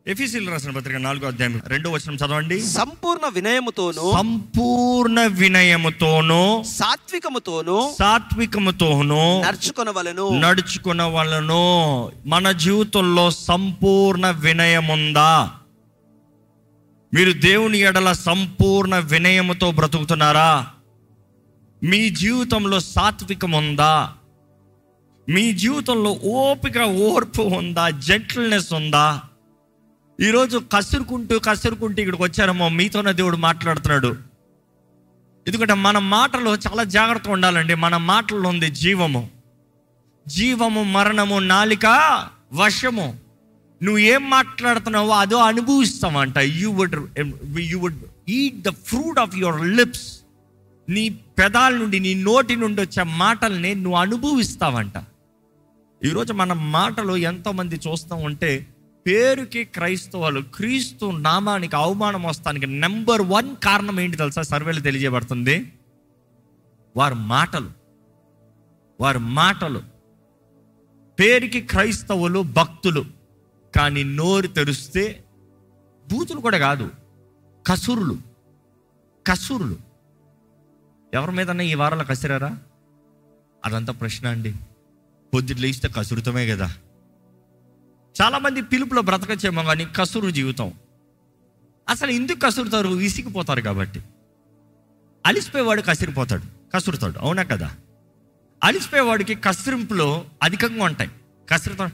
ఎఫీసీలు రాసిన పత్రిక నాలుగో అధ్యాయం రెండో వచనం చదవండి సంపూర్ణ వినయముతోను సంపూర్ణ వినయముతోను సాత్వికముతోను సాత్వికముతోను నడుచుకొనవలను నడుచుకున్న వాళ్ళను మన జీవితంలో సంపూర్ణ వినయముందా మీరు దేవుని ఎడల సంపూర్ణ వినయముతో బ్రతుకుతున్నారా మీ జీవితంలో సాత్వికం ఉందా మీ జీవితంలో ఓపిక ఓర్పు ఉందా జెంట్ల్నెస్ ఉందా ఈరోజు కసురుకుంటూ కసురుకుంటూ ఇక్కడికి వచ్చారమ్మో మీతోనే దేవుడు మాట్లాడుతున్నాడు ఎందుకంటే మన మాటలో చాలా జాగ్రత్తగా ఉండాలండి మన మాటల్లో ఉంది జీవము జీవము మరణము నాలిక వశము నువ్వు ఏం మాట్లాడుతున్నావో అదో అనుభవిస్తావంట you would you would eat the fruit of your lips నీ పెదాల నుండి నీ నోటి నుండి వచ్చే మాటల్ని నువ్వు అనుభవిస్తావంట ఈరోజు మన మాటలు ఎంతోమంది చూస్తూ ఉంటే పేరుకి క్రైస్తవాలు క్రీస్తు నామానికి అవమానం వస్తానికి నెంబర్ వన్ కారణం ఏంటి తెలుసా సర్వేలు తెలియజేయబడుతుంది వారి మాటలు వారి మాటలు పేరుకి క్రైస్తవులు భక్తులు కానీ నోరు తెరిస్తే బూతులు కూడా కాదు కసురులు కసురులు ఎవరి మీదన్నా ఈ వారంలో కసిరారా అదంతా ప్రశ్న అండి పొద్దుట్లు లేస్తే కసురుతమే కదా చాలామంది పిలుపులో బ్రతకచ్చేమో కానీ కసురు జీవితం అసలు ఎందుకు కసురుతారు విసిగిపోతారు కాబట్టి అలిసిపోయేవాడు కసిరిపోతాడు కసురుతాడు అవునా కదా అలిసిపోయేవాడికి కసిరింపులో అధికంగా ఉంటాయి కసురుతాడు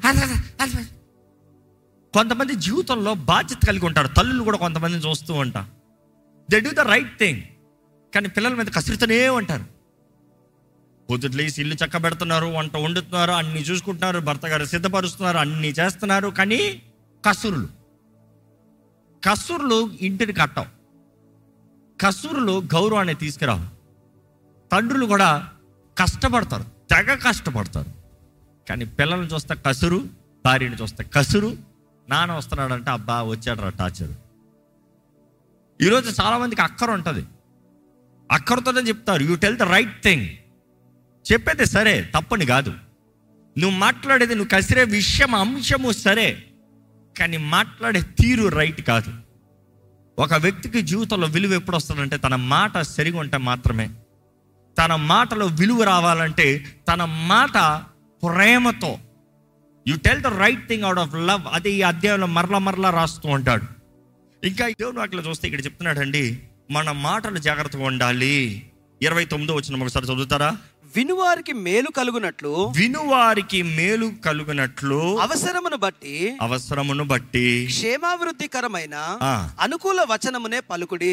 కొంతమంది జీవితంలో బాధ్యత కలిగి ఉంటారు తల్లులు కూడా కొంతమందిని చూస్తూ ఉంటా they do the right thing కానీ పిల్లల మీద కసురుతూనే ఉంటారు పొద్దుట్లు లేసి ఇల్లు చక్క పెడుతున్నారు వంట వండుతున్నారు అన్ని చూసుకుంటున్నారు భర్త గారు సిద్ధపరుస్తున్నారు అన్ని చేస్తున్నారు కానీ కసురులు కసురులు ఇంటిని కట్టవు కసురులు గౌరవాన్ని తీసుకురావు తండ్రులు కూడా కష్టపడతారు తెగ కష్టపడతారు కానీ పిల్లల్ని చూస్తే కసురు భార్యని చూస్తే కసురు నాన్న వస్తున్నాడంటే అబ్బా వచ్చాడు రా టార్చర్ ఈరోజు చాలామందికి అక్కర ఉంటుంది అక్కరతోనే చెప్తారు you tell the right thing చెప్పేది సరే తప్పని కాదు నువ్వు మాట్లాడేది నువ్వు కసిరే విషయం అంశము సరే కానీ మాట్లాడే తీరు రైట్ కాదు ఒక వ్యక్తికి జీవితంలో విలువ ఎప్పుడు వస్తుందంటే తన మాట సరిగా ఉంటే మాత్రమే తన మాటలో విలువ రావాలంటే తన మాట ప్రేమతో you tell the right thing out of love అది ఈ అధ్యాయంలో మరలా మరలా రాస్తూ ఉంటాడు ఇంకా ఈ దేవుని వాటిలో చూస్తే ఇక్కడ చెప్తున్నాడండి మన మాటలు జాగ్రత్తగా ఉండాలి ఇరవై తొమ్మిదో వచ్చిన ఒకసారి చదువుతారా వినువారికి మేలు కలుగునట్లు వినువారికి మేలు కలుగునట్లు అవసరమును బట్టి అవసరమును బట్టి క్షేమాభివృద్ధికరమైన ఆ. అనుకూల వచనమునే పలుకుడి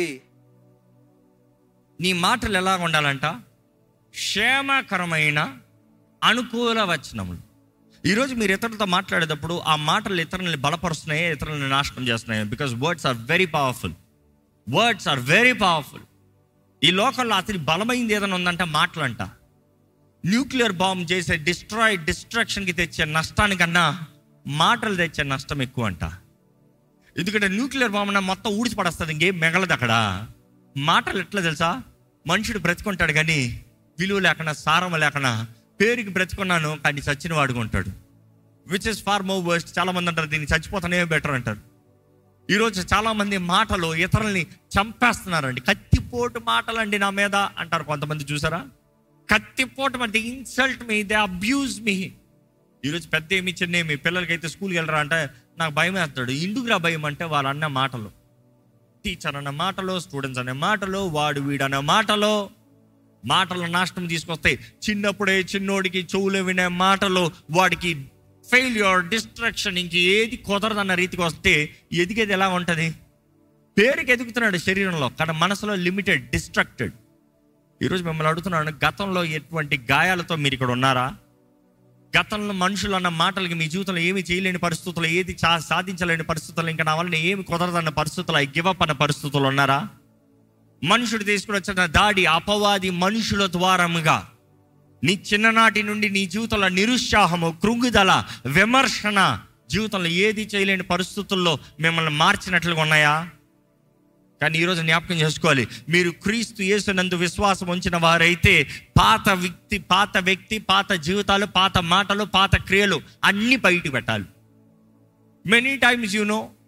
నీ మాటలు ఎలా ఉండాలంట క్షేమకరమైన అనుకూల వచనములు ఈరోజు మీరు ఇతరులతో మాట్లాడేటప్పుడు ఆ మాటలు ఇతరులని బలపరుస్తున్నాయి ఇతరులని నాశనం చేస్తున్నాయి because words are very powerful words are very powerful ఈ లోకంలో అతని బలమైంది ఏదైనా ఉందంటే మాటలంట న్యూక్లియర్ బాంబ్ చేసే డిస్ట్రాయ్ డిస్ట్రక్షన్కి తెచ్చే నష్టానికన్నా మాటలు తెచ్చే నష్టం ఎక్కువ అంట ఎందుకంటే న్యూక్లియర్ బాంబ్ మొత్తం ఊడిచి పడేస్తుంది ఇంకేం మిగలదు అక్కడ మాటలు ఎట్లా తెలుసా మనుషుడు బ్రతుకుంటాడు కానీ విలువ లేకుండా సారం లేకుండా పేరుకి బ్రతుకున్నాను కానీ చచ్చిన వాడుకుంటాడు which is far more worse చాలా మంది అంటారు దీన్ని చచ్చిపోతానే బెటర్ అంటారు ఈరోజు చాలా మంది మాటలు ఇతరుల్ని చంపేస్తున్నారండి కత్తిపోటు మాటలండి నా మీద అంటారు కొంతమంది చూసారా కత్తిపోటు అంటే insult me they abuse me ఈరోజు పెద్ద ఏమి చిన్న ఏమి పిల్లలకైతే స్కూల్కి వెళ్ళరా అంటే నాకు భయం వేస్తాడు ఇందుకురా భయం అంటే వాళ్ళ అన్న మాటలు టీచర్ అన్న మాటలో స్టూడెంట్స్ అనే మాటలో వాడు వీడు అనే మాటలో మాటలు నాశనం తీసుకొస్తాయి చిన్నప్పుడే చిన్నోడికి చెవులు వినే మాటలు వాడికి ఫెయిల్యూర్ డిస్ట్రక్షన్ ఇంక ఏది కుదరదన్న రీతికి వస్తే ఎదిగేది ఎలా ఉంటుంది పేరుకి ఎదుగుతున్నాడు శరీరంలో కానీ మనసులో లిమిటెడ్ డిస్ట్రక్టెడ్ ఈరోజు మిమ్మల్ని అడుగుతున్నాను గతంలో ఎటువంటి గాయాలతో మీరు ఇక్కడ ఉన్నారా గతంలో మనుషులు అన్న మాటలకి మీ జీవితంలో ఏమి చేయలేని పరిస్థితులు ఏది చా సాధించలేని పరిస్థితులు ఇంకా నా వల్ల ఏమి కుదరదన్న పరిస్థితులు ఐ గివ్ అప్ అన్న పరిస్థితులు ఉన్నారా మనుషుడు తీసుకుని వచ్చిన దాడి అపవాది మనుషుల ద్వారముగా నీ చిన్ననాటి నుండి నీ జీవితంలో నిరుత్సాహము కృంగుదల విమర్శన జీవితంలో ఏది చేయలేని పరిస్థితుల్లో మిమ్మల్ని మార్చినట్లుగా ఉన్నాయా కానీ ఈరోజు జ్ఞాపకం చేసుకోవాలి మీరు క్రీస్తు యేసునందు విశ్వాసం ఉంచిన వారైతే పాత వ్యక్తి పాత వ్యక్తి పాత జీవితాలు పాత మాటలు పాత క్రియలు అన్ని బయట పెట్టాలి మెనీ టైమ్స్ యు నో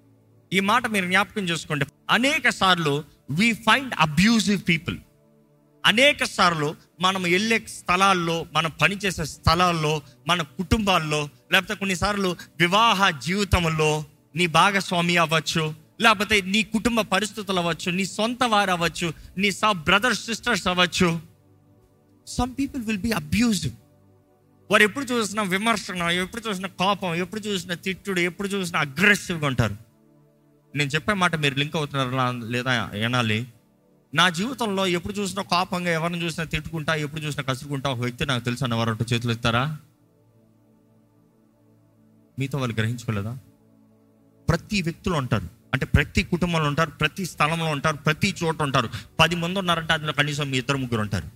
ఈ మాట మీరు జ్ఞాపకం చేసుకోండి అనేక సార్లు వి ఫైండ్ అబ్యూజివ్ పీపుల్ అనేక సార్లు మనం వెళ్ళే స్థలాల్లో మనం పనిచేసే స్థలాల్లో మన కుటుంబాల్లో లేకపోతే కొన్నిసార్లు వివాహ జీవితంలో నీ భాగస్వామి అవ్వచ్చు లేకపోతే నీ కుటుంబ పరిస్థితులు అవ్వచ్చు నీ సొంత వారు అవ్వచ్చు నీ సా బ్రదర్స్ సిస్టర్స్ అవ్వచ్చు some people will be abusive వారు ఎప్పుడు చూసినా విమర్శన ఎప్పుడు చూసినా కోపం ఎప్పుడు చూసినా తిట్టుడు ఎప్పుడు చూసినా అగ్రెసివ్గా ఉంటారు నేను చెప్పే మాట మీరు లింక్ అవుతున్నారా లేదా వినాలి నా జీవితంలో ఎప్పుడు చూసినా కోపంగా ఎవరిని చూసినా తిట్టుకుంటా ఎప్పుడు చూసినా కసురుకుంటా ఒక వ్యక్తి నాకు తెలుసు అన్న వారు చేతులు ఇస్తారా మీతో వాళ్ళు గ్రహించుకోలేదా ప్రతి వ్యక్తులు ఉంటారు అంటే ప్రతి కుటుంబంలో ఉంటారు ప్రతి స్థలంలో ఉంటారు ప్రతి చోట ఉంటారు పది మంది ఉన్నారంటే అందులో కనీసం మీ ఇద్దరు ముగ్గురు ఉంటారు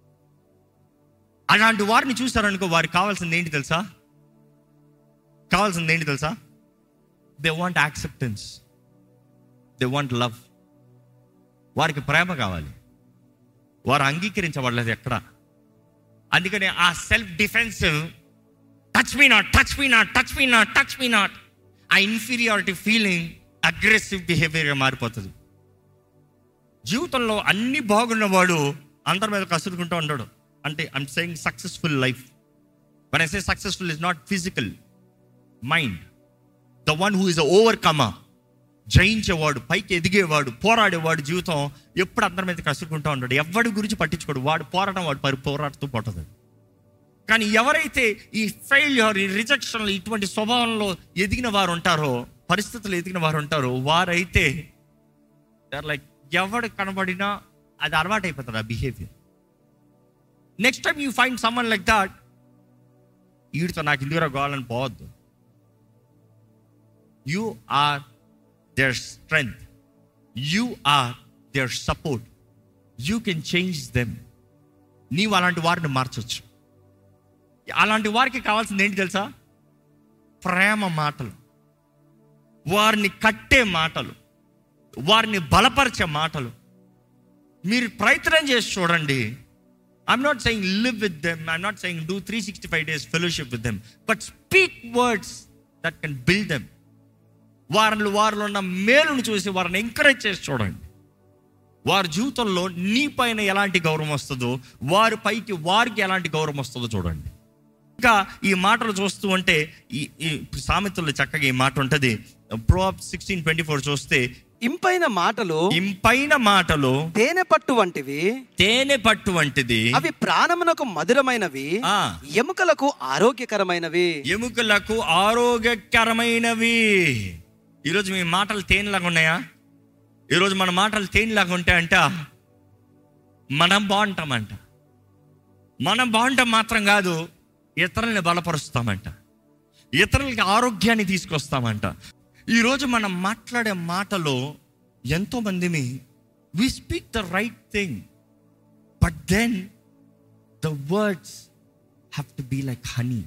అలాంటి వారిని చూసారనుకో వారికి కావాల్సింది ఏంటి తెలుసా కావాల్సింది ఏంటి తెలుసా they want acceptance they want love వారికి ప్రేమ కావాలి వారు అంగీకరించబడలేదు ఎక్కడ అందుకని ఆ self defensive touch me not touch me not touch me not touch me not ఆ ఇన్ఫీరియారిటీ ఫీలింగ్ అగ్రెసివ్ బిహేవియర్గా మారిపోతుంది జీవితంలో అన్ని బాగున్నవాడు అందరి మీద కసురుకుంటూ ఉంటాడు అంటే I'm saying successful life one I say successful is not physical mind the one who is overcomer జయించేవాడు పైకి ఎదిగేవాడు పోరాడేవాడు జీవితం ఎప్పుడు అందరి మీద కసురుకుంటూ ఉంటాడు ఎవడి గురించి పట్టించుకోడు వాడు పోరాటం వాడు పరి పోరాడుతూ పోతుంది కానీ ఎవరైతే ఈ ఫెయిల్యూర్ ఈ రిజెక్షన్లు ఇటువంటి స్వభావంలో ఎదిగిన వారు ఉంటారో పరిస్థితులు ఎదిగిన వారు ఉంటారో వారైతే లైక్ ఎవడు కనబడినా అది అలవాటు అయిపోతుంది ఆ behaviour next time you find someone like that వీడితో నాకు ఇందుకు కావాలని పోవద్దు you are their strength you are their support you can change them నీవు అలాంటి వారిని మార్చొచ్చు అలాంటి వారికి కావాల్సింది ఏంటి తెలుసా ప్రేమ మాటలు వారిని కట్టే మాటలు వారిని బలపరిచే మాటలు మీరు ప్రయత్నం చేసి చూడండి I'm not saying live with them I'm not saying do three sixty five days fellowship with them but speak words that can build them వారిలో వారిలో ఉన్న మేలును చూసి వారిని ఎంకరేజ్ చేసి చూడండి వారి జీవితంలో నీ పైన ఎలాంటి గౌరవం వస్తుందో వారి పైకి వారికి ఎలాంటి గౌరవం వస్తుందో చూడండి ఇంకా ఈ మాటలు చూస్తూ ఉంటే ఈ ఈ సామెతల్లో చక్కగా ఈ మాట ఉంటుంది ప్రో సిక్స్టీన్ ట్వంటీ ఫోర్ చూస్తే ఇంపైన మాటలు ఇంపైన మాటలు తేనె పట్టు వంటివి తేనె పట్టు వంటిది అవి ప్రాణమునకు మధురమైనవి ఆ. ఎముకలకు ఆరోగ్యకరమైనవి ఎముకలకు ఆరోగ్యకరమైనవి ఈరోజు మీ మాటలు తేనెలాగా ఉన్నాయా ఈరోజు మన మాటలు తేనెలాగా ఉంటాయంట మనం బాగుంటామంట మనం బాగుంటాం మాత్రం కాదు ఇతరుల్ని బలపరుస్తామంట ఇతరులకి ఆరోగ్యాన్ని తీసుకొస్తామంట ఈరోజు మనం మాట్లాడే మాటలో ఎంతో మందిని we speak the right thing but then the words have to be like honey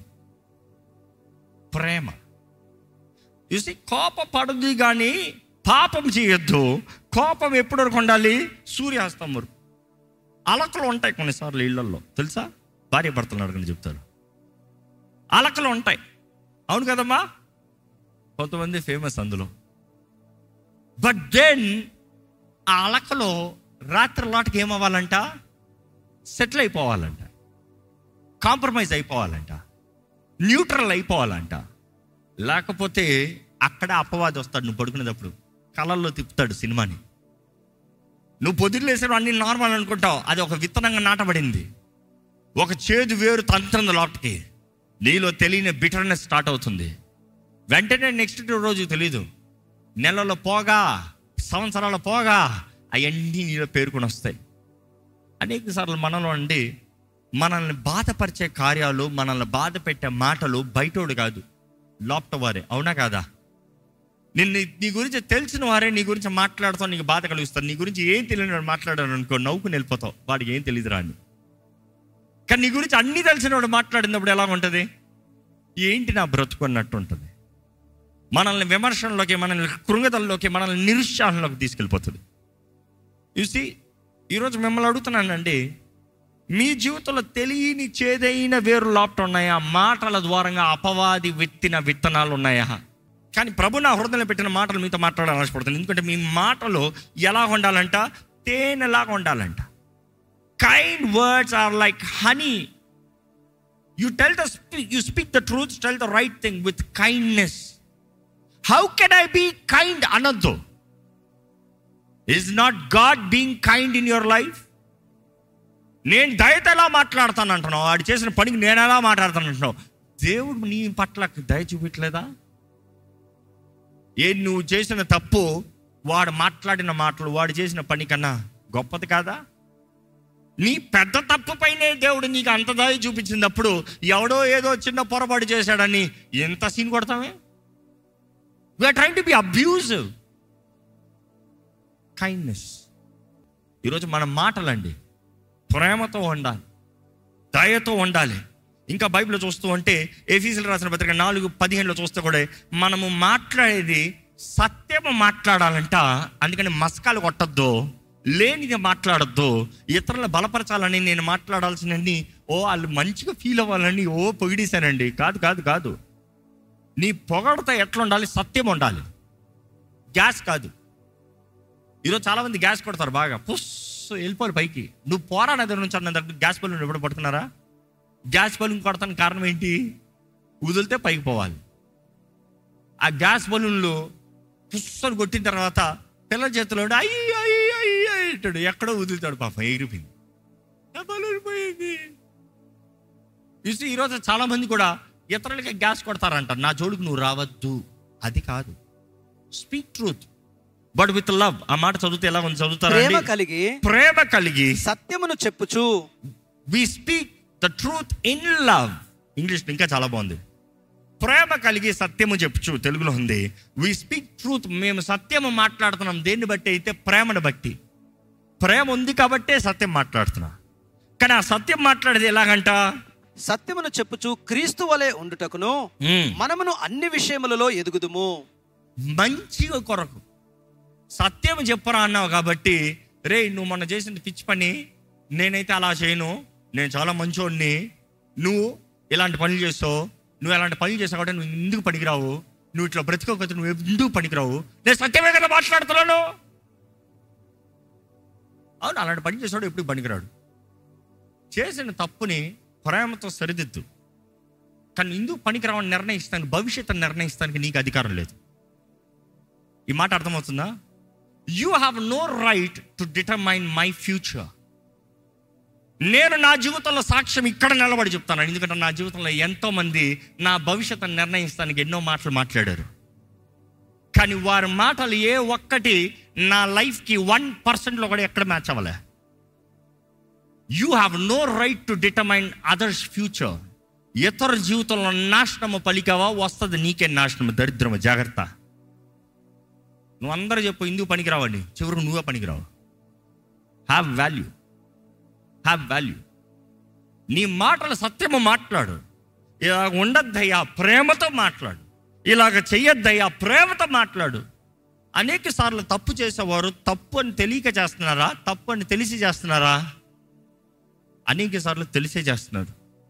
ప్రేమ చూసి కోప పడదు కానీ పాపం చేయొద్దు కోపం ఎప్పుడు వరకు ఉండాలి సూర్యాస్తం వరకు అలకలు ఉంటాయి కొన్నిసార్లు ఇళ్లలో తెలుసా భార్య భర్తలు అడగని చెప్తారు అలకలు ఉంటాయి అవును కదమ్మా కొంతమంది ఫేమస్ అందులో బట్ దెన్ ఆ అలకలో రాత్రి లాటకి ఏమవ్వాలంట సెటిల్ అయిపోవాలంట కాంప్రమైజ్ అయిపోవాలంట న్యూట్రల్ అయిపోవాలంట లేకపోతే అక్కడే అపవాది వస్తాడు నువ్వు పడుకునేటప్పుడు కళల్లో తిప్పుతాడు సినిమాని నువ్వు పొద్దులేసాడు అన్ని నార్మల్ అనుకుంటావు అది ఒక విత్తనంగా నాటబడింది ఒక చేదు వేరు తంత్రంది లోపలికి నీలో తెలియని బిటర్నెస్ స్టార్ట్ అవుతుంది వెంటనే నెక్స్ట్ రోజు తెలీదు నెలలో పోగా సంవత్సరాల పోగా అవన్నీ నీలో పేరుకొని వస్తాయి అనేక సార్లు మనలో అండి మనల్ని బాధపరిచే కార్యాలు మనల్ని బాధ పెట్టే మాటలు బయటోడు కాదు లోపట వారే అవునా కాదా నిన్ను నీ గురించి తెలిసిన వారే నీ గురించి మాట్లాడుతావు నీకు బాధ కలిగిస్తారు నీ గురించి ఏం తెలియని వాడు మాట్లాడాడు అనుకో నవ్వుకుని వెళ్ళిపోతావు వాడికి ఏం తెలియదు రాని కానీ నీ గురించి అన్ని తెలిసిన వాడు మాట్లాడినప్పుడు ఎలా ఉంటుంది ఏంటి నా బ్రతుకు అన్నట్టు ఉంటుంది మనల్ని విమర్శనలోకి మనల్ని కృంగతల్లోకి మనల్ని నిరుత్సాహంలోకి తీసుకెళ్ళిపోతుంది చూసి ఈరోజు మిమ్మల్ని అడుగుతున్నానండి మీ జీవితంలో తెలియని చేదైన వేరు లోపట ఉన్నాయా మాటల ద్వారంగా అపవాది విత్తిన విత్తనాలు ఉన్నాయా కానీ ప్రభు నా హృదయంలో పెట్టిన మాటలు మీతో మాట్లాడాలని ఆశపడుతున్నాను ఎందుకంటే మీ మాటలు ఎలా ఉండాలంట తేనెలాగా ఉండాలంట kind words are like honey you tell the you speak the truth tell the right thing with kindness how can I be kind అనొద్దు is not God being kind in your life నేను దయతో ఎలా మాట్లాడతాను అంటున్నావు వాడు చేసిన పనికి నేను ఎలా మాట్లాడతాను అంటున్నావు దేవుడు నీ పట్ల దయ చూపించలేదా ఏ నువ్వు చేసిన తప్పు వాడు మాట్లాడిన మాటలు వాడు చేసిన పని కన్నా గొప్పది కాదా నీ పెద్ద తప్పు పైనే దేవుడు నీకు అంత దయ చూపించినప్పుడు ఎవడో ఏదో చిన్న పొరపాటు చేశాడని ఎంత సీన్ కొడతామే we're train to be abusive kindness ఈరోజు మన మాటలండి ప్రేమతో ఉండాలి దయతో ఉండాలి ఇంకా బైబిల్లో చూస్తూ ఉంటే ఎఫీసులు రాసిన పత్రిక నాలుగు పదిహేనులో చూస్తే కూడా మనము మాట్లాడేది సత్యము మాట్లాడాలంట అందుకని మస్కాలు కొట్టద్దు లేనిది మాట్లాడద్దు ఇతరులను బలపరచాలని నేను మాట్లాడాల్సినన్ని ఓ వాళ్ళు మంచిగా ఫీల్ అవ్వాలని ఓ పొగిడేశానండి కాదు కాదు కాదు నీ పొగడత ఎట్లా ఉండాలి సత్యం ఉండాలి గ్యాస్ కాదు ఈరోజు చాలా మంది గ్యాస్ కొడతారు బాగా పుస్ వెళ్ళిపోవాలి పైకి నువ్వు పోరా నా దగ్గర నుంచి అన్న దగ్గర గ్యాస్ బలూన్ ఎప్పుడు పడుతున్నారా గ్యాస్ బలూన్ కొడతానికి కారణం ఏంటి వదిలితే పైకి పోవాలి ఆ గ్యాస్ బలూన్లు పుస్సలు కొట్టిన తర్వాత పిల్లల చేతిలో ఉండి అయ్యి అయ్యి అయ్యి అంటాడు ఎక్కడో వదులుతాడు పాపం ఎగిరిపోయింది ఆ బలూన్ పోయింది చూసి ఈరోజు చాలా మంది కూడా ఇతరులకి గ్యాస్ కొడతారంట నా జోడుకు నువ్వు రావద్దు అది కాదు speak truth but with love ఆ మాట చదివితే ఎలా ఉంది చదువుతారా ప్రేమ కలిగి ప్రేమ కలిగి సత్యమును చెప్పుచు we speak the truth in love English ఇంకా చాలా బాగుంది ప్రేమ కలిగి సత్యము చెప్పుచు తెలుగులో ఉంది వి స్పీక్ ట్రూత్ మేము సత్యము మాట్లాడుతున్నాం దేన్ని బట్టి అయితే ప్రేమను బట్టి ప్రేమ ఉంది కాబట్టే సత్యం మాట్లాడుతున్నా కానీ ఆ సత్యం మాట్లాడేది ఎలాగంట సత్యమును చెప్పుచు క్రీస్తు వలె ఉండుటకును మ్మ్. మనమును అన్ని విషయములలో ఎదుగుదుము మంచిగా కొరకు సత్యం చెప్పరా అన్నావు కాబట్టి రే నువ్వు మొన్న చేసిన పిచ్చి పని నేనైతే అలా చేయను నేను చాలా మంచోడిని నువ్వు ఇలాంటి పనులు చేస్తావు నువ్వు ఇలాంటి పనులు చేసావు కాబట్టి నువ్వు ఎందుకు పనికిరావు నువ్వు ఇట్లా బ్రతికోకపోతే నువ్వు ఎందుకు పనికిరావు నేను సత్యమే కదా మాట్లాడుతున్నాను అవును అలాంటి పని చేసాడు ఎప్పుడు పనికిరాడు చేసిన తప్పుని ప్రేమతో సరిదిద్దు కానీ ఎందుకు పనికిరావని నిర్ణయిస్తానికి భవిష్యత్తు నిర్ణయిస్తానికి నీకు అధికారం లేదు ఈ మాట అర్థమవుతుందా you have no right to determine my future నేను నా జీవితంలో సాక్ష్యం ఇక్కడ నిలబడి చెప్తాను ఎందుకంటే నా జీవితంలో ఎంతో మంది నా భవిష్యత్తును నిర్ణయిస్తానికి ఎన్నో మాటలు మాట్లాడారు కానీ వారి మాటలు ఏ ఒక్కటి నా లైఫ్కి వన్ పర్సెంట్లో కూడా ఎక్కడ మ్యాచ్ అవ్వలే you have no right to determine others future ఇతర జీవితంలో నాశనము పలికావా వస్తుంది నీకే నాశనము దరిద్రము జాగ్రత్త నువ్వు అందరూ చెప్పు ఎందుకు పనికిరావండి చివరికి నువ్వే పనికిరావు హ్యావ్ వాల్యూ హ్యావ్ వాల్యూ నీ మాటలు సత్యము మాట్లాడు ఇలా ఉండద్దయ్యా ప్రేమతో మాట్లాడు ఇలాగ చెయ్యొద్దయ్యా ప్రేమతో మాట్లాడు అనేక సార్లు తప్పు చేసేవారు తప్పు అని తెలియక చేస్తున్నారా తప్పు అని తెలిసి చేస్తున్నారా అనేక సార్లు తెలిసే చేస్తున్నారు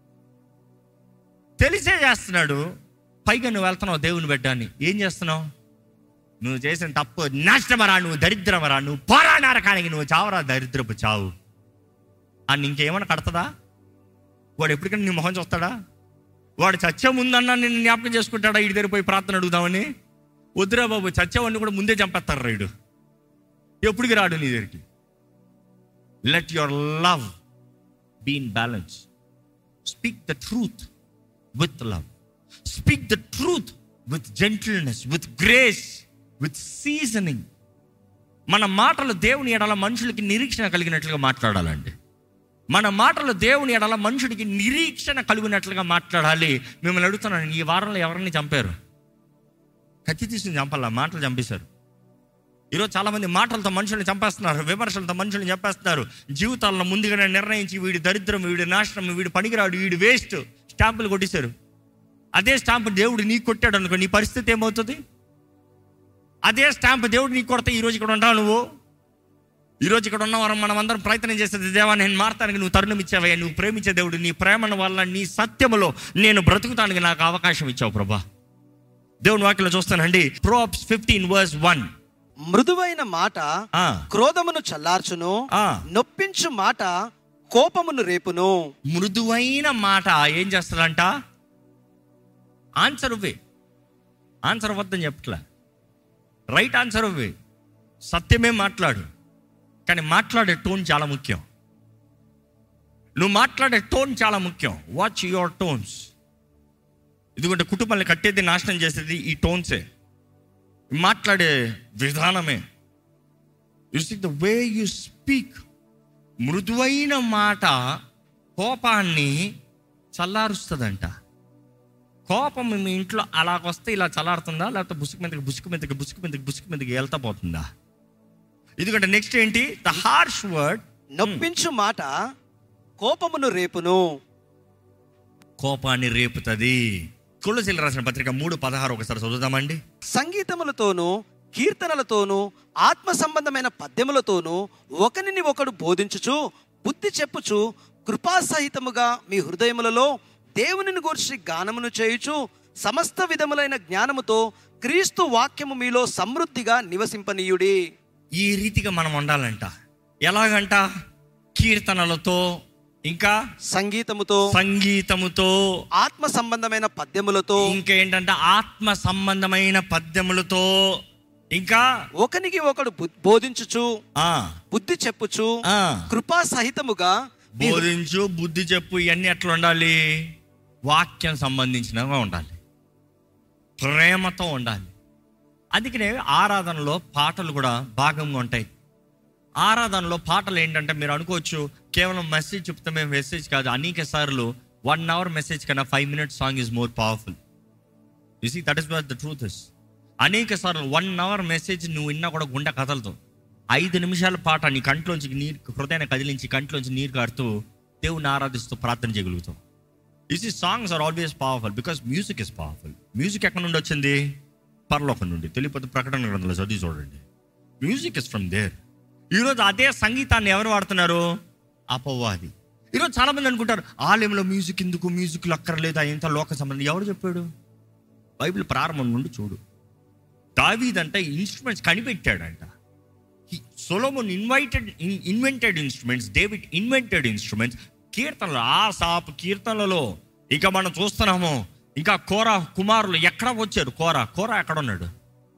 తెలిసే చేస్తున్నాడు పైగా నువ్వు వెళ్తున్నావు దేవుని బిడ్డ అని ఏం చేస్తున్నావు నువ్వు చేసిన తప్పు నాశనమరా నువ్వు దరిద్రమరా నువ్వు పోరా నరకానికి నువ్వు చావరా దరిద్రపు చావు అని ఇంకేమైనా కడతదా వాడు ఎప్పటికైనా నీ మొహం చూస్తాడా వాడు చచ్చే ముందన్నా నిన్ను జ్ఞాపకం చేసుకుంటాడా ఇడి దగ్గర పోయి ప్రార్థన అడుగుదామని వద్దురా బాబు చచ్చేవాడిని కూడా ముందే చంపేస్తారు రైడు ఎప్పటికి రాడు నీ దగ్గరికి let your love be in balance speak the truth with love speak the truth with gentleness with grace with seasoning మన మాటలు దేవుని ఎడల మనుషులకి నిరీక్షణ కలిగినట్లుగా మాట్లాడాలండి మన మాటలు దేవుని ఎడల మనుషుడికి నిరీక్షణ కలిగినట్లుగా మాట్లాడాలి మిమ్మల్ని అడుగుతున్నాను ఈ వారంలో ఎవరిని చంపారు కత్తి తీసుకుని చంపాలా మాటలు చంపేశారు ఈరోజు చాలా మంది మాటలతో మనుషుల్ని చంపేస్తున్నారు విమర్శలతో మనుషుల్ని చంపేస్తున్నారు జీవితాలను ముందుగానే నిర్ణయించి వీడి దరిద్రం వీడి నాశనం వీడి పనికిరాడు వీడి వేస్ట్ స్టాంపులు కొట్టేశారు అదే స్టాంపు దేవుడు నీకు కొట్టాడు అనుకో నీ పరిస్థితి ఏమవుతుంది అదే స్టాంప్ దేవుడు నీకు కొడితే ఈ రోజు ఇక్కడ ఉంటావు నువ్వు ఈ రోజు ఇక్కడ ఉన్న వారం మనం అందరం ప్రయత్నం చేసేది దేవా నేను మారతానికి నువ్వు తరుణం ఇచ్చావయ్యా నువ్వు ప్రేమించే దేవుడు నీ ప్రేమను వల్ల నీ సత్యములో నేను బ్రతుకుతానికి నాకు అవకాశం ఇచ్చావు ప్రభా దేవుని వాక్యంలో చూస్తానండి ప్రోప్స్ ఫిఫ్టీన్ వర్స్ వన్ మృదువైన మాట క్రోధమును చల్లార్చును ఆ. నొప్పించు మాట కోపమును రేపును మృదువైన మాట ఏం చేస్తాడంట ఆన్సర్ ఇవ్వే ఆన్సర్ వద్దని చెప్పట్లే రైట్ ఆన్సర్ ఇవ్వే సత్యమే మాట్లాడు కానీ మాట్లాడే టోన్ చాలా ముఖ్యం నువ్వు మాట్లాడే టోన్ చాలా ముఖ్యం వాచ్ యువర్ టోన్స్ ఎందుకంటే కుటుంబాన్ని కట్టేది నాశనం చేసేది ఈ టోన్సే మాట్లాడే విధానమే you see the way you speak మృదువైన మాట కోపాన్ని చల్లారుస్తుందంట కోపం మీ ఇంట్లో అలాగొస్తే ఇలా చల్లారుతుందా లేకపోతే బుసుకు మీదకి బుసుకు మీదకి బుసుకు మీదకి బుసుకు మీదకి వెళ్తా పోతుందా ఎందుకంటే నెక్స్ట్ ఏంటి ద హార్ష్ వర్డ్ నొప్పించు మాట కోపమును రేపును కోపాన్ని రేపుతుంది కొలసీలు రాసిన పత్రిక మూడు పదహారు ఒకసారి చదువుదామండి సంగీతములతోనూ కీర్తనలతోనూ ఆత్మ సంబంధమైన పద్యములతోనూ ఒకనిని ఒకడు బోధించుచు బుద్ధి చెప్పుచు కృపాసహితముగా మీ హృదయములలో దేవునిని గూర్చి గానమును చేయుచు సమస్త విధములైన జ్ఞానముతో క్రీస్తు వాక్యము మీలో సమృద్ధిగా నివసింపనీయుడి ఈ రీతిగా మనం ఉండాలంట ఎలాగంట కీర్తనలతో ఇంకా సంగీతముతో సంగీతముతో ఆత్మ సంబంధమైన పద్యములతో ఇంకేంటంటే ఆత్మ సంబంధమైన పద్యములతో ఇంకా ఒకనికి ఒకడు బు- బోధించుచు ఆ బుద్ధి చెప్పుచు ఆ కృపా సహితముగా మీ బోధించు బుద్ధి చెప్పు ఇవన్నీ ఎట్లా ఉండాలి వాక్యం సంబంధించినగా ఉండాలి ప్రేమతో ఉండాలి అందుకనే ఆరాధనలో పాటలు కూడా భాగంగా ఉంటాయి ఆరాధనలో పాటలు ఏంటంటే మీరు అనుకోవచ్చు కేవలం మెసేజ్ చెప్తే మేము మెసేజ్ కాదు అనేక సార్లు వన్ అవర్ మెసేజ్ కన్నా five minutes song is more powerful you see that is what the truth is అనేక సార్లు వన్ అవర్ మెసేజ్ నువ్వు విన్నా కూడా గుండె కథలతో ఐదు నిమిషాల పాట నీ కంట్లోంచి నీరు హృదయాన్ని కదిలించి కంట్లోంచి నీరు కారుతూ దేవుని ఆరాధిస్తూ ప్రార్థన చేయగలుగుతాం ఇస్ ఈ songs are always powerful because music is powerful music ఎక్కడ నుండి వచ్చింది పరలోకం నుండి తెలియపోతే ప్రకటన గ్రంథంలో చదివి చూడండి మ్యూజిక్ ఇస్ ఫ్రమ్ దేర్ ఈరోజు అదే సంగీతాన్ని ఎవరు వాడుతున్నారు అపవాది ఈరోజు చాలా మంది అనుకుంటారు ఆలయంలో మ్యూజిక్ ఎందుకు మ్యూజిక్లు అక్కర్లేదు ఎంత లోక సంబంధం ఎవరు చెప్పాడు బైబిల్ ప్రారంభం నుండి చూడు దావీదంట ఇన్స్ట్రుమెంట్స్ కనిపెట్టాడంట Solomon invited invented instruments David invented instruments కీర్తనలు ఆ సాపు కీర్తనలలో ఇక మనం చూస్తున్నాము ఇంకా కోర కుమారులు ఎక్కడ వచ్చారు కోర కోర ఎక్కడ ఉన్నాడు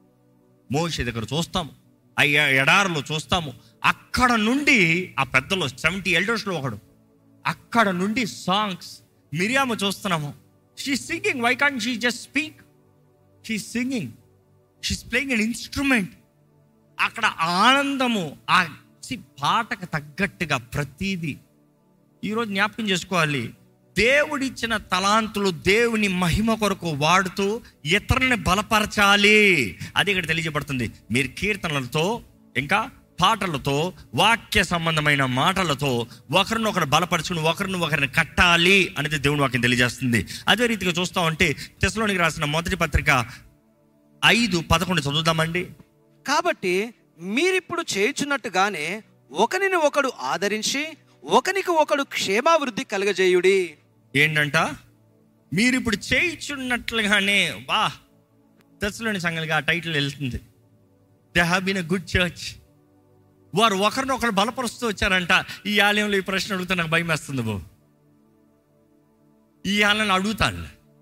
మోషే దగ్గర చూస్తాము ఆ ఎ- ఎడారిలో చూస్తాము అక్కడ నుండి ఆ పెద్దలో సెవెంటీ ఎల్డర్స్లో ఒకడు అక్కడ నుండి సాంగ్స్ మిరియాము చూస్తున్నాము she singing why can she just speak she singing she's playing an instrument అక్కడ ఆనందము ఆ see, పాటకు తగ్గట్టుగా ప్రతీది ఈరోజు జ్ఞాపకం చేసుకోవాలి దేవుడిచ్చిన తలాంతులు దేవుని మహిమ కొరకు వాడుతూ ఇతరులని బలపరచాలి అది ఇక్కడ తెలియజేయబడుతుంది మీరు కీర్తనలతో ఇంకా పాటలతో వాక్య సంబంధమైన మాటలతో ఒకరినొకరు బలపరచుకుని ఒకరిని ఒకరిని కట్టాలి అనేది దేవుని వాక్యం తెలియజేస్తుంది అదే రీతిగా చూస్తా ఉంటే తెసలోనికి రాసిన మొదటి పత్రిక ఐదు పదకొండు చదువుదామండి కాబట్టి మీరిప్పుడు చేయుచున్నట్టుగానే ఒకనిని ఒకడు ఆదరించి ఒకనికి ఒకడు క్షేమావృద్ధి కలగజేయుడి ఏంటంట మీరు ఇప్పుడు చేయించున్నట్లుగానే వా దశలోని సంఘాలుగా ఆ టైటిల్ వెళ్తుంది they have been a good church వారు ఒకరినొకరు బలపరుస్తూ వచ్చారంట ఈ ఆలయంలో ఈ ప్రశ్న అడిగితే నాకు భయం వేస్తుంది బాబు ఈ ఆలయం అడుగుతాను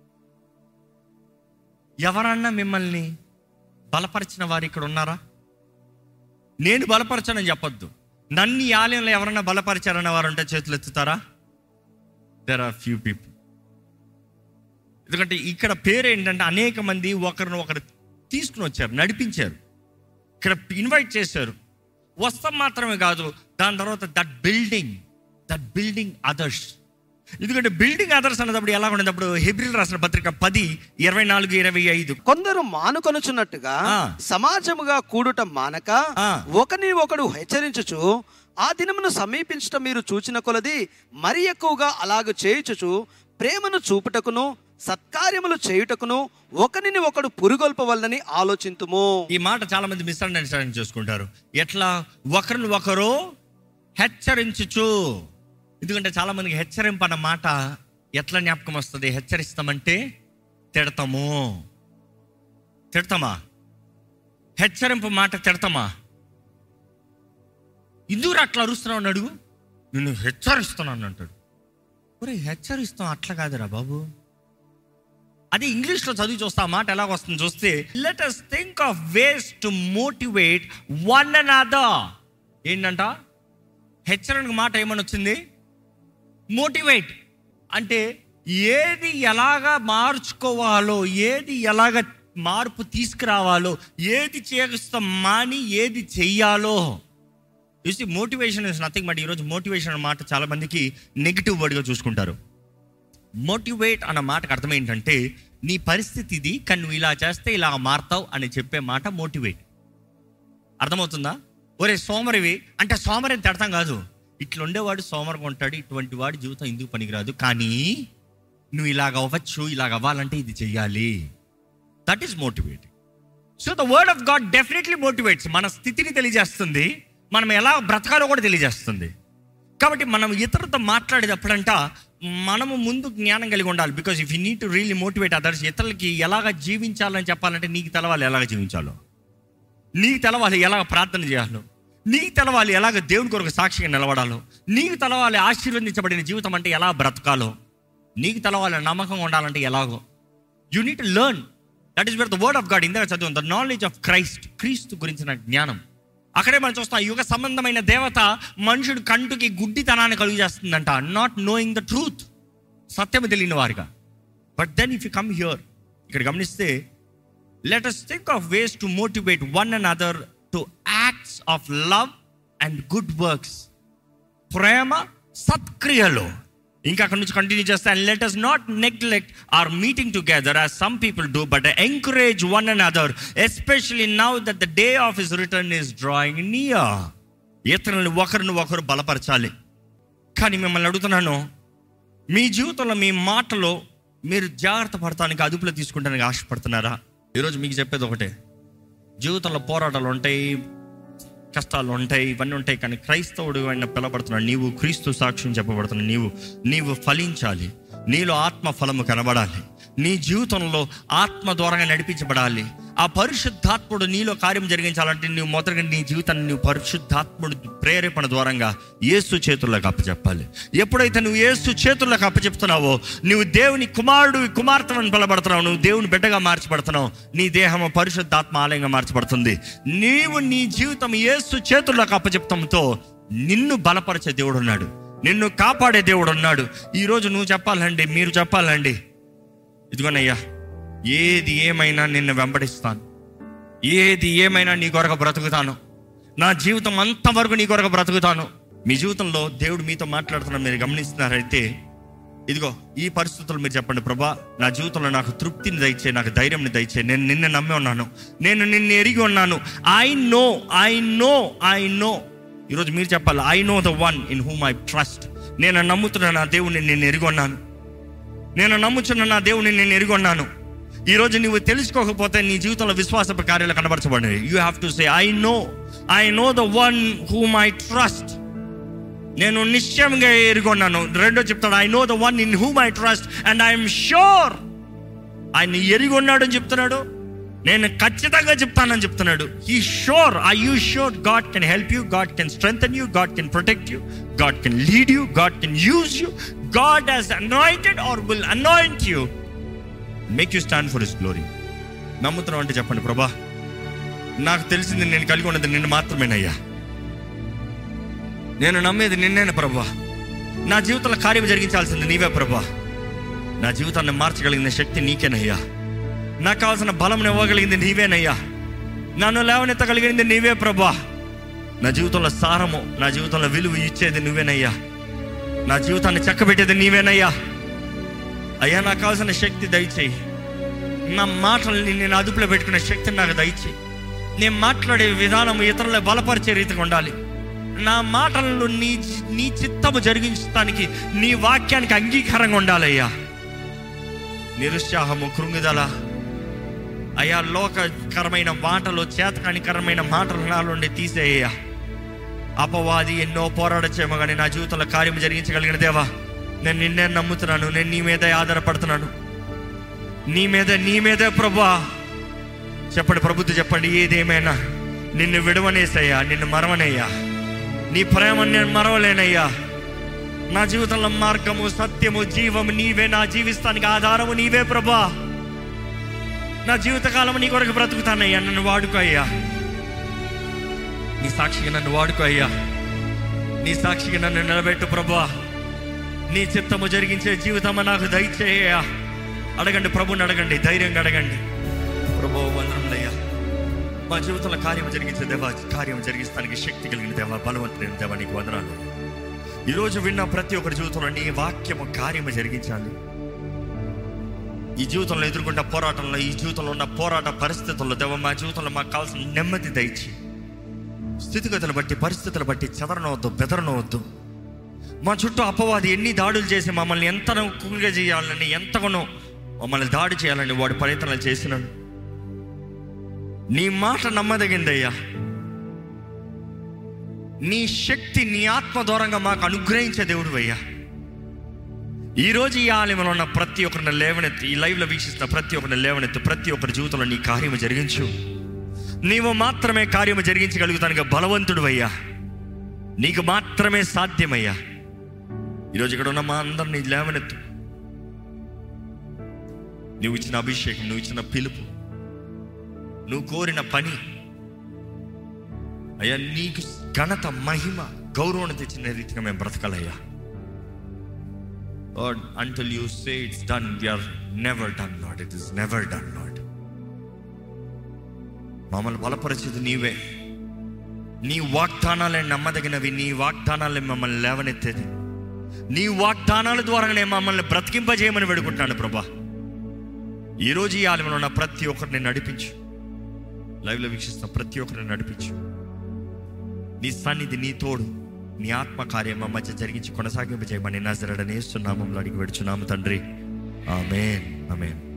ఎవరన్నా మిమ్మల్ని బలపరిచిన వారు ఇక్కడ ఉన్నారా నేను బలపరచానని చెప్పొద్దు నన్ను ఈ ఆలయంలో ఎవరన్నా బలపరిచారన్న వారు ఉంటే చేతులు ఎత్తుతారా దెర్ ఆర్ ఫ్యూ పీపుల్ ఎందుకంటే ఇక్కడ పేరు ఏంటంటే అనేక మంది ఒకరిని ఒకరు తీసుకుని వచ్చారు నడిపించారు ఇక్కడ ఇన్వైట్ చేశారు వస్తాం మాత్రమే కాదు దాని తర్వాత that building that building others ఎందుకంటే బిల్డింగ్ అదర్స్ అన్నప్పుడు ఎలా ఉండేటప్పుడు హెబ్రిల్ రాసిన పత్రిక పది ఇరవై నాలుగు ఇరవై ఐదు కొందరు మానుకొనుచున్నట్టుగా ఆ. సమాజముగా కూడుట మానక ఆ. ఒకని ఒకడు హెచ్చరించుచు ఆ దినమును సమీపించటం మీరు చూచిన కొలది మరి ఎక్కువగా అలాగ చేయుచుచు ప్రేమను చూపుటకును సత్కార్యములు చేయుటకును ఒకనిని ఒకడు పురుగొల్పవలనని ఆలోచింతుము ఈ మాట చాలా మంది మిస్అండర్స్టాండింగ్ చేసుకుంటారు ఎట్లా ఒకరిని ఒకరు హెచ్చరించుచు ఎందుకంటే చాలా మందికి హెచ్చరింపు అన్న మాట ఎట్లా జ్ఞాపకం వస్తుంది హెచ్చరిస్తామంటే తిడతాము తిడతామా హెచ్చరింపు మాట తిడతామా ఇందుకు అట్లా అరుస్తున్నావు అని అడుగు నిన్ను హెచ్చరిస్తున్నాను అంటాడు ఒరే హెచ్చరిస్తాం అట్లా కాదురా బాబు అదే ఇంగ్లీష్లో చదివి చూస్తే ఆ మాట ఎలా వస్తుంది చూస్తే let us think of ways to motivate one and other ఏంటంట హెచ్చరిక మాట ఏమని వచ్చింది మోటివేట్ అంటే ఏది ఎలాగా మార్చుకోవాలో ఏది ఎలాగ మార్పు తీసుకురావాలో ఏది చేస్తా మాని ఏది చెయ్యాలో చూసి మోటివేషన్ ఇస్ నథింగ్ బట్ ఈరోజు మోటివేషన్ అన్న మాట చాలా మందికి నెగిటివ్ వర్డ్గా చూసుకుంటారు మోటివేట్ అన్న మాటకు అర్థం ఏంటంటే నీ పరిస్థితి ఇది కానీ నువ్వు ఇలా చేస్తే ఇలా మారుతావు అని చెప్పే మాట మోటివేట్ అర్థమవుతుందా ఒరే సోమరివి అంటే సోమరిని తిడతాం కాదు ఇట్లా ఉండేవాడు సోమరంగా ఉంటాడు ఇటువంటి వాడి జీవితం ఎందుకు పనికిరాదు కానీ నువ్వు ఇలాగ అవ్వచ్చు ఇలాగ అవ్వాలంటే ఇది చెయ్యాలి that is motivating so the word of God definitely motivates మన స్థితిని తెలియజేస్తుంది మనం ఎలా బ్రతకాలో కూడా తెలియజేస్తుంది కాబట్టి మనం ఇతరులతో మాట్లాడేటప్పుడంట మనము ముందు జ్ఞానం కలిగి ఉండాలి because if you need to really motivate others ఇతరులకి ఎలాగ జీవించాలని చెప్పాలంటే నీకు తెలవాలి ఎలాగ జీవించాలో నీకు తెలవాలి ఎలాగ ప్రార్థన చేయాలో నీకు తెలవాలి ఎలాగ దేవుని కొరకు సాక్షిగా నిలబడాలో నీకు తెలవాలి ఆశీర్వదించబడిన జీవితం అంటే ఎలా బ్రతకాలో నీకు తెలవాలి నమ్మకం ఉండాలంటే ఎలాగో you need learn that is where the word of God ఇందాక చదువు ద నాలెడ్జ్ ఆఫ్ క్రైస్ట్ క్రీస్తు గురించిన జ్ఞానం అక్కడే మనం చూస్తాం యుగ సంబంధమైన దేవత మనుషుడు కంటుకి గుడ్డితనాన్ని కలుగు చేస్తుందంట నాట్ నోయింగ్ ద ట్రూత్ సత్యము తెలియని వారిగా but then if you come here ఇక్కడ గమనిస్తే let us think of ways to motivate one and other to acts of love and good works ప్రేమ సత్క్రియలు ఇంకా అక్కడ నుంచి కంటిన్యూ చేస్తే and let us not neglect our meeting together as some people do but encourage one and other especially now that the day of his return is drawing near ఇతరులను ఒకరిని ఒకరు బలపరచాలి కానీ మిమ్మల్ని అడుగుతున్నాను మీ జీవితంలో మీ మాటలో మీరు జాగ్రత్త పడటానికి అదుపులో తీసుకుంటానికి ఆశపడుతున్నారా ఈరోజు మీకు చెప్పేది ఒకటే జీవితంలో పోరాటాలు ఉంటాయి కష్టాలు ఉంటాయి ఇవన్నీ ఉంటాయి కానీ క్రైస్తవుడు ఆయన పిలబడుతున్నాడు నీవు క్రీస్తు సాక్ష్యం చెప్పబడుతున్నావు నీవు నీవు ఫలించాలి నీలో ఆత్మ ఫలము కనబడాలి నీ జీవితంలో ఆత్మ ద్వారంగా నడిపించబడాలి ఆ పరిశుద్ధాత్ముడు నీలో కార్యం జరిగించాలంటే నువ్వు మొదటగా నీ జీవితాన్ని నువ్వు పరిశుద్ధాత్ముడు ప్రేరేపణ ద్వారంగా యేసు చేతుల్లోకి అప్పచెప్పాలి ఎప్పుడైతే నువ్వు యేసు చేతుల్లోకి అప్పచెప్తున్నావో నువ్వు దేవుని కుమారుడు కుమార్తెను పిలబడుతున్నావు నువ్వు దేవుని బిడ్డగా మార్చబడుతున్నావు నీ దేహము పరిశుద్ధాత్మ ఆలయంగా మార్చబడుతుంది నీవు నీ జీవితం యేసు చేతుల్లోకి అప్పచెప్తంతో నిన్ను బలపరిచే దేవుడు ఉన్నాడు నిన్ను కాపాడే దేవుడు ఉన్నాడు ఈరోజు నువ్వు చెప్పాలండి మీరు చెప్పాలండి ఇదిగోనయ్యా ఏది ఏమైనా నిన్ను వెంబడిస్తాను ఏది ఏమైనా నీ కొరకు బ్రతుకుతాను నా జీవితం అంతవరకు నీ కొరకు బ్రతుకుతాను మీ జీవితంలో దేవుడు మీతో మాట్లాడుతున్న మీరు గమనిస్తున్నారైతే ఇదిగో ఈ పరిస్థితుల్లో మీరు చెప్పండి ప్రభా నా జీవితంలో నాకు తృప్తిని దయచే నాకు ధైర్యంని దయచే నేను నిన్ను నమ్మి ఉన్నాను నేను నిన్ను ఎరిగి ఉన్నాను I know I know I know ఈరోజు మీరు చెప్పాలి I know the one in whom I trust నేను నమ్ముతున్న నా దేవుని నేను ఎరిగి ఉన్నాను నేను నమ్ముచున్న నా దేవుని నేను ఎరిగి ఉన్నాను ఈరోజు నువ్వు తెలుసుకోకపోతే నీ జీవితంలో విశ్వాస కార్యాలు కనబరచబడినవి you have to say I know I know the one whom I trust నేను నిశ్చయంగా ఎరుగున్నాను రెండో చెప్తాడు I know the one in whom I trust and I'm sure ఆయన ఎరిగి ఉన్నాడు అని చెప్తున్నాడు నేను ఖచ్చితంగా చెప్తానని చెప్తున్నాడు ఈ sure I you sure God can help you God can strength you God can protect you God can lead you God can use you God has anointed or will anoint you make you stand for his glory నమ్ముతున్నావు అంటే చెప్పండి ప్రభా నాకు తెలిసింది నేను కలిగి ఉన్నది నిన్ను మాత్రమేనయ్యా నేను నమ్మేది నిన్నేన ప్రభా నా జీవితంలో కార్యం జరిగించాల్సింది నీవే ప్రభా నా జీవితాన్ని మార్చగలిగిన శక్తి నీకేనయ్యా నాకు కావాల్సిన బలం ఇవ్వగలిగింది నీవేనయ్యా నన్ను లేవనెత్తగలిగింది నీవే ప్రభా నా జీవితంలో సారము నా జీవితంలో విలువ ఇచ్చేది నువ్వేనయ్యా నా జీవితాన్ని చక్కబెట్టేది నీవేనయ్యా అయ్యా నాకు కావాల్సిన శక్తి దయచేయి నా మాటల్ని నేను అదుపులో పెట్టుకునే శక్తిని నాకు దయచేయి నేను మాట్లాడే విధానం ఇతరుల బలపరిచే రీతిగా ఉండాలి నా మాటలను నీ నీ చిత్తము జరిగించడానికి నీ వాక్యానికి అంగీకారంగా ఉండాలయ్యా నిరుత్సాహము కృంగిదల అయ్యా లోకకరమైన మాటలు చేతకానికరమైన మాటలు నాలుండి తీసేయ్యా అపవాది ఎన్నో పోరాడచ్చేమో కానీ నా జీవితంలో కార్యం జరిగించగలిగిన దేవా నేను నిన్నే నమ్ముతున్నాను నేను నీ మీదే ఆధారపడుతున్నాను నీ మీద నీ మీదే ప్రభా చెప్పండి ప్రభుత్వం చెప్పండి ఏదేమైనా నిన్ను విడవనేసయ్యా నిన్ను మరవనయ్యా నీ ప్రేమ నేను మరవలేనయ్యా నా జీవితంలో మార్గము సత్యము జీవము నీవే నా జీవిస్తానికి ఆధారము నీవే ప్రభా నా జీవితకాలం నీ కొరకు బ్రతుకుతానయ్యా నన్ను వాడుకో అయ్యా నీ సాక్షిగా నన్ను వాడుకో అయ్యా నీ సాక్షిగా నన్ను నిలబెట్టు ప్రభా నీ చిత్తము జరిగించే జీవితము నాకు దయచేయ అడగండి ప్రభుని అడగండి ధైర్యంగా అడగండి ప్రభు వందనములయ్యా మా జీవితంలో కార్యం జరిగించే దేవా కార్యం జరిగిస్తానికి శక్తి కలిగిన దేవా బలవంతుడైన దేవా నీకు వందనాలు ఈరోజు విన్న ప్రతి ఒక్కరి జీవితంలో నీ వాక్యము కార్యము జరిగించాలి ఈ జీవితంలో ఎదుర్కొంటే పోరాటంలో ఈ జీవితంలో ఉన్న పోరాట పరిస్థితుల్లో దేవ మా జీవితంలో మాకు కావాల్సిన నెమ్మది దయచి స్థితిగతులు బట్టి పరిస్థితులు బట్టి చెదరనవద్దు బెదరనవద్దు మా చుట్టూ అపవాది ఎన్ని దాడులు చేసి మమ్మల్ని ఎంత కుంగ చేయాలని ఎంతగానో మమ్మల్ని దాడి చేయాలని వాడు ప్రయత్నాలు చేసినాడు నీ మాట నమ్మదగిందయ్యా నీ శక్తి నీ ఆత్మ దూరంగా మాకు అనుగ్రహించే దేవుడు అయ్యా ఈరోజు ఈ ఆలయంలో ఉన్న ప్రతి ఒక్కరిని లేవనెత్తి ఈ లైవ్లో వీక్షిస్తున్న ప్రతి ఒక్కరిని లేవనెత్తి ప్రతి ఒక్కరి జీవితంలో నీ కార్యము జరిగించు నీవు మాత్రమే కార్యము జరిగించగలుగుతానికి బలవంతుడు అయ్యా నీకు మాత్రమే సాధ్యమయ్యా ఈరోజు ఇక్కడ ఉన్న మా అందరినీ లేవనెత్తు నువ్వు ఇచ్చిన అభిషేకం నువ్వు ఇచ్చిన పిలుపు నువ్వు కోరిన పని అయ్యా నీకు ఘనత మహిమ గౌరవం తెచ్చిన రీతిగా మేము బ్రతకాలయ్యా Lord, until you say it's done, we are never done, Lord. It is never done, Lord. మమ్మల్ని బలపరిచేది నీవే నీ వాగ్దానాలే నమ్మదగినవి నీ వాగ్దానాలే మమ్మల్ని లేవనెత్తేది నీ వాగ్దానాల ద్వారానే మమ్మల్ని బ్రతికింపజేయమని వేడుకుంటాను ప్రభా ఈరోజు ఈ ఆలయంలో ఉన్న ప్రతి ఒక్కరిని నడిపించు లైవ్లో వీక్షిస్తున్న ప్రతి ఒక్కరిని నడిపించు నీ సన్నిధి నీ తోడు నీ ఆత్మ కార్యం మా మధ్య జరిగించి కొనసాగింపజేయమని నజరడనేస్తున్నామంలో అడిగి పెడుచున్నాము తండ్రి ఆమెన్ ఆమెన్